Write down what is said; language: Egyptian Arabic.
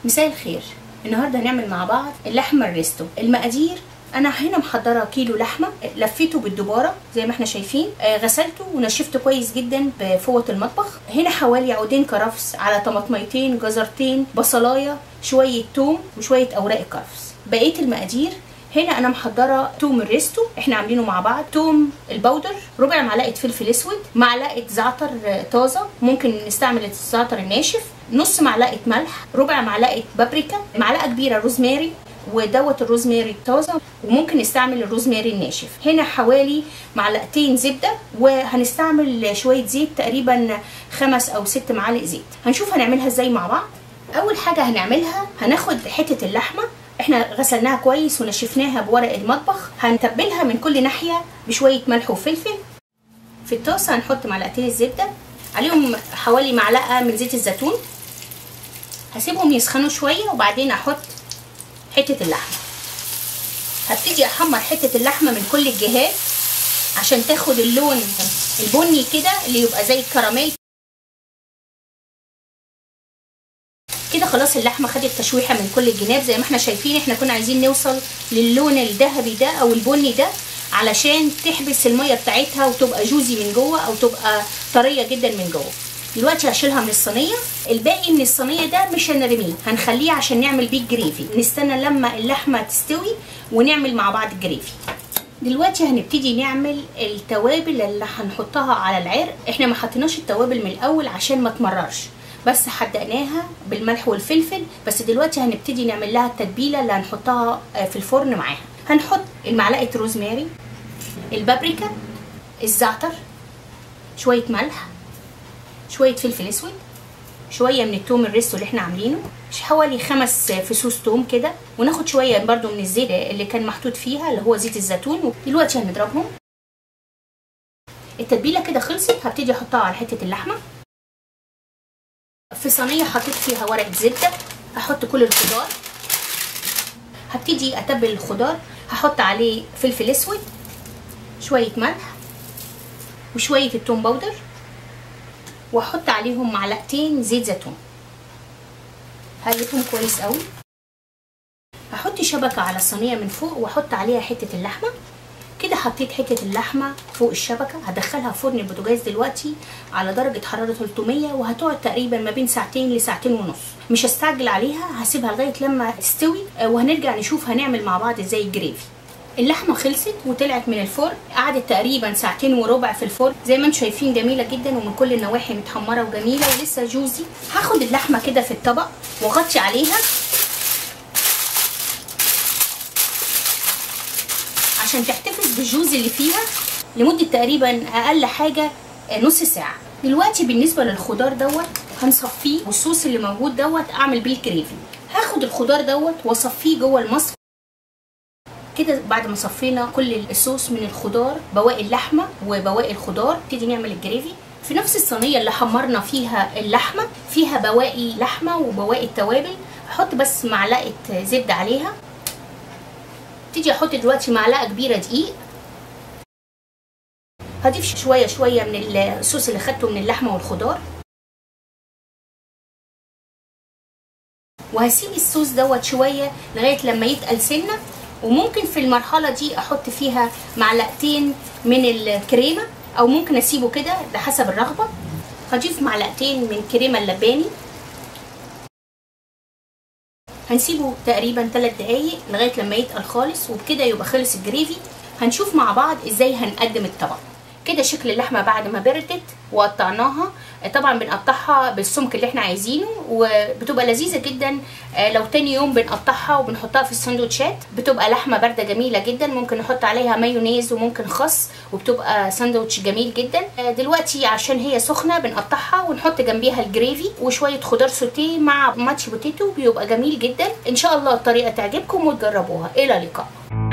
مساء الخير النهارده هنعمل مع بعض اللحمه الريستو المقادير انا هنا محضره كيلو لحمه لفيته بالدباره زي ما احنا شايفين آه، غسلته ونشفته كويس جدا بفوه المطبخ هنا حوالي عودين كرفس على طماطميتين جزرتين بصلايه شويه توم وشويه اوراق الكرفس بقيه المقادير هنا انا محضره توم الريستو احنا عاملينه مع بعض توم البودر ربع معلقه فلفل اسود معلقه زعتر آه، طازه ممكن نستعمل الزعتر الناشف نص معلقه ملح ربع معلقه بابريكا معلقه كبيره روزماري ودوت الروزماري الطازه وممكن نستعمل الروزماري الناشف هنا حوالي معلقتين زبده وهنستعمل شويه زيت تقريبا خمس او ست معالق زيت هنشوف هنعملها ازاي مع بعض اول حاجه هنعملها هناخد حته اللحمه احنا غسلناها كويس ونشفناها بورق المطبخ هنتبلها من كل ناحيه بشويه ملح وفلفل في الطاسه هنحط معلقتين الزبده عليهم حوالي معلقه من زيت الزيتون هسيبهم يسخنوا شويه وبعدين احط حته اللحمه هبتدي احمر حته اللحمه من كل الجهات عشان تاخد اللون البني كده اللي يبقى زي الكراميل كده خلاص اللحمه خدت تشويحه من كل الجناب زي ما احنا شايفين احنا كنا عايزين نوصل للون الذهبي ده او البني ده علشان تحبس الميه بتاعتها وتبقى جوزي من جوه او تبقى طريه جدا من جوه دلوقتي هشيلها من الصينيه الباقي من الصينيه ده مش هنرميه هنخليه عشان نعمل بيه الجريفي نستنى لما اللحمه تستوي ونعمل مع بعض الجريفي دلوقتي هنبتدي نعمل التوابل اللي هنحطها على العرق احنا ما حطيناش التوابل من الاول عشان ما تمررش بس حدقناها بالملح والفلفل بس دلوقتي هنبتدي نعمل لها التتبيله اللي هنحطها في الفرن معاها هنحط معلقه روزماري البابريكا الزعتر شويه ملح شويه فلفل اسود شويه من التوم الريستو اللي احنا عاملينه حوالي خمس فصوص توم كده وناخد شويه برده من الزيت اللي كان محطوط فيها اللي هو زيت الزيتون دلوقتي هنضربهم التتبيله كده خلصت هبتدي احطها على حته اللحمه في صينيه حطيت فيها ورقه زبده هحط كل الخضار هبتدي اتبل الخضار هحط عليه فلفل اسود شويه ملح وشويه التوم باودر واحط عليهم معلقتين زيت زيتون هقلبهم كويس قوي هحط شبكه على الصينيه من فوق واحط عليها حته اللحمه كده حطيت حته اللحمه فوق الشبكه هدخلها فرن البوتاجاز دلوقتي على درجه حراره 300 وهتقعد تقريبا ما بين ساعتين لساعتين ونص مش هستعجل عليها هسيبها لغايه لما تستوي وهنرجع نشوف هنعمل مع بعض ازاي الجريفي اللحمه خلصت وطلعت من الفرن قعدت تقريبا ساعتين وربع في الفرن زي ما انتم شايفين جميله جدا ومن كل النواحي متحمره وجميله ولسه جوزي هاخد اللحمه كده في الطبق واغطي عليها عشان تحتفظ بالجوز اللي فيها لمده تقريبا اقل حاجه نص ساعه دلوقتي بالنسبه للخضار دوت هنصفيه والصوص اللي موجود دوت اعمل بيه الكريفي هاخد الخضار دوت واصفيه جوه المصفى كده بعد ما صفينا كل الصوص من الخضار بواقي اللحمه وبواقي الخضار نبتدي نعمل الجريفي في نفس الصينيه اللي حمرنا فيها اللحمه فيها بواقي لحمه وبواقي التوابل احط بس معلقه زبده عليها ابتدي احط دلوقتي معلقه كبيره دقيق هضيف شويه شويه من الصوص اللي خدته من اللحمه والخضار وهسيب الصوص دوت شويه لغايه لما يتقل سنه وممكن في المرحلة دي احط فيها معلقتين من الكريمة او ممكن اسيبه كده ده حسب الرغبة هضيف معلقتين من كريمة اللباني هنسيبه تقريبا 3 دقايق لغاية لما يتقل خالص وبكده يبقى خلص الجريفي هنشوف مع بعض ازاي هنقدم الطبق كده شكل اللحمه بعد ما بردت وقطعناها طبعا بنقطعها بالسمك اللي احنا عايزينه وبتبقى لذيذه جدا لو تاني يوم بنقطعها وبنحطها في السندوتشات بتبقى لحمه بارده جميله جدا ممكن نحط عليها مايونيز وممكن خس وبتبقى ساندوتش جميل جدا دلوقتي عشان هي سخنه بنقطعها ونحط جنبيها الجريفي وشويه خضار سوتيه مع ماتش بوتيتو بيبقى جميل جدا ان شاء الله الطريقه تعجبكم وتجربوها الى اللقاء